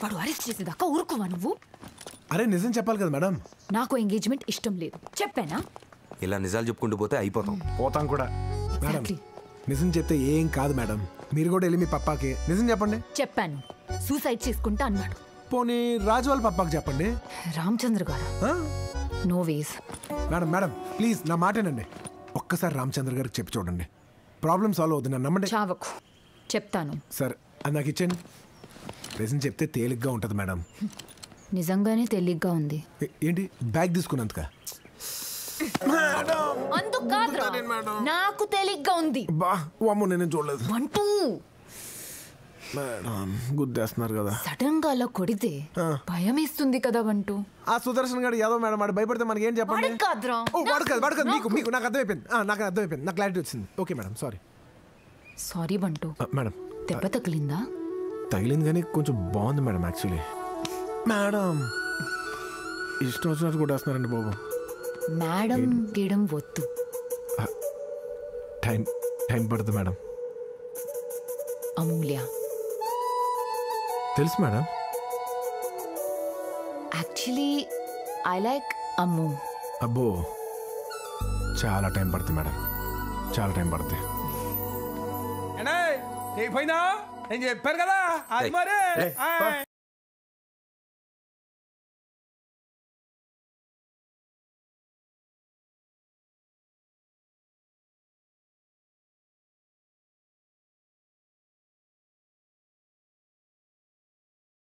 వాడు అరెస్ట్ చేసేదాకా ఊరుకోవా నువ్వు అరే నిజం చెప్పాలి కదా మేడం నాకు ఎంగేజ్మెంట్ ఇష్టం లేదు చెప్పానా ఇలా నిజాలు చెప్పుకుంటూ పోతే అయిపోతాం పోతాం కూడా మేడం Exactly. నిజం చెప్తే ఏం కాదు మేడం మీరు కూడా వెళ్ళి మీ పప్పాకి నిజం చెప్పండి చెప్పాను సూసైడ్ చేసుకుంటా అన్నాడు పోనీ రాజు వాళ్ళ పప్పాకి చెప్పండి రామచంద్ర గారు ఆ? No ways madam madam please నా మాటేనండి ఒక్కసారి రామచంద్ర గారికి చెప్పి చూడండి ప్రాబ్లం సాల్వ్ అవుతుంది నన్ను నమ్మండి చావకు చెప్తాను సార్ అది నాకు ఇచ్చేయండి నిజం చెప్తే తేలిగ్గా ఉంటుంది మేడం నిజంగానే తేలిగ్గా ఉంది ఏ- ఏంటి బ్యాగ్ తీసుకున్నందుక అందుకు కాదురా నాకు తేలిగ్గా ఉంది బా అమ్మో నేను చూడలేదు వంటూ మేడం గుద్దేస్తున్నారు కదా సడన్ గా అలా కొడితే ఆ. భయం వేస్తుంది కదా వంటూ ఆ సుదర్శన్ గారు యాదవ్ మేడం వాడు భయపడితే మనకి ఏం చెప్పండి వాడికి కాదురా ఓ వాడు కాదు వాడు కాదు మీకు నాకు. మీకు నాకు అర్థమైపోయింది ఆ, నాకు అర్థమైపోయింది నాకు క్లారిటీ వచ్చింది okay madam sorry sorry Bantu madam దెబ్బ తగిలిందా తగిలింది కానీ కొంచెం బాగుంది మేడం యాక్చువల్లీ మేడం ఇష్టం వచ్చినట్టు కూడా వేస్తున్నారండి బాబు మేడం గీయడం వద్దు టైం టైం పడుతుంది మేడం అమూల్య తెలుసు madam actually I like Ammu అబ్బో చాలా టైం పడుతుంది మేడం చాలా టైం పడుతుంది ఏనాయ్, చేయకపోయినా నేను చెప్పాను కదా అది ఏయ్, మరి ఏయ్, ఆయ్.